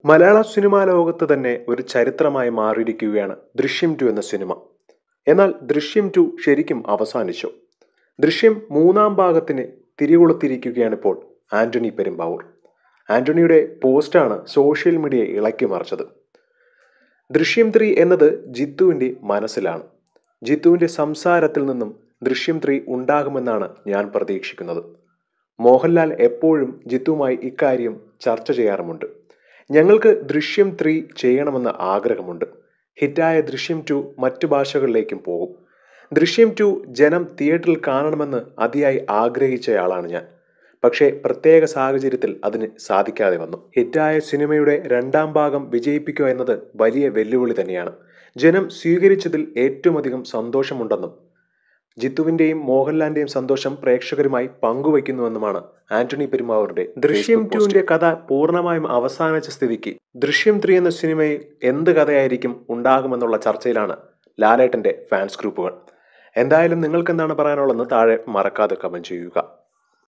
മലയാള സിനിമാ ലോകത്ത് തന്നെ ഒരു ചരിത്രമായി മാറിയിരിക്കുകയാണ് ദൃശ്യം ടു എന്ന സിനിമ എന്നാൽ ദൃശ്യം ടു ശരിക്കും അവസാനിച്ചു ദൃശ്യം മൂന്നാം ഭാഗത്തിന് തിരികൊളുത്തിരിക്കുകയാണിപ്പോൾ ആന്റണി പെരുമ്പാവൂർ ആന്റണിയുടെ പോസ്റ്റാണ് സോഷ്യൽ മീഡിയയെ ഇളക്കി മറിച്ചത് ദൃശ്യം ത്രീ എന്നത് ജിത്തുവിൻ്റെ മനസ്സിലാണ് ജിത്തുവിൻ്റെ സംസാരത്തിൽ നിന്നും ദൃശ്യം ത്രീ ഉണ്ടാകുമെന്നാണ് ഞാൻ പ്രതീക്ഷിക്കുന്നത് മോഹൻലാൽ എപ്പോഴും ജിത്തുവുമായി ഇക്കാര്യം ചർച്ച ചെയ്യാറുമുണ്ട് ഞങ്ങൾക്ക് ദൃശ്യം ത്രീ ചെയ്യണമെന്ന് ആഗ്രഹമുണ്ട് ഹിറ്റായ ദൃശ്യം ടു മറ്റു ഭാഷകളിലേക്കും പോകും ദൃശ്യം ടു ജനം തിയേറ്ററിൽ കാണണമെന്ന് അതിയായി ആഗ്രഹിച്ചയാളാണ് ഞാൻ പക്ഷേ പ്രത്യേക സാഹചര്യത്തിൽ അതിന് സാധിക്കാതെ വന്നു ഹിറ്റായ സിനിമയുടെ രണ്ടാം ഭാഗം വിജയിപ്പിക്കുക എന്നത് വലിയ വെല്ലുവിളി തന്നെയാണ് ജനം സ്വീകരിച്ചതിൽ ഏറ്റവും അധികം സന്തോഷമുണ്ടെന്നും ജിത്തുവിന്റെയും മോഹൻലാലിന്റെയും സന്തോഷം പ്രേക്ഷകരുമായി പങ്കുവയ്ക്കുന്നുവെന്നുമാണ് ആന്റണി പെരുമാവൂരുടെ ദൃശ്യം ടുവിന്റെ കഥ പൂർണ്ണമായും അവസാനിച്ച സ്ഥിതിക്ക് ദൃശ്യം ത്രീ എന്ന സിനിമയിൽ എന്ത് കഥയായിരിക്കും ഉണ്ടാകുമെന്നുള്ള ചർച്ചയിലാണ് ലാലേട്ടന്റെ ഫാൻസ് ഗ്രൂപ്പുകൾ എന്തായാലും നിങ്ങൾക്ക് എന്താണ് പറയാനുള്ളതെന്ന് താഴെ മറക്കാതെ കമന്റ് ചെയ്യുക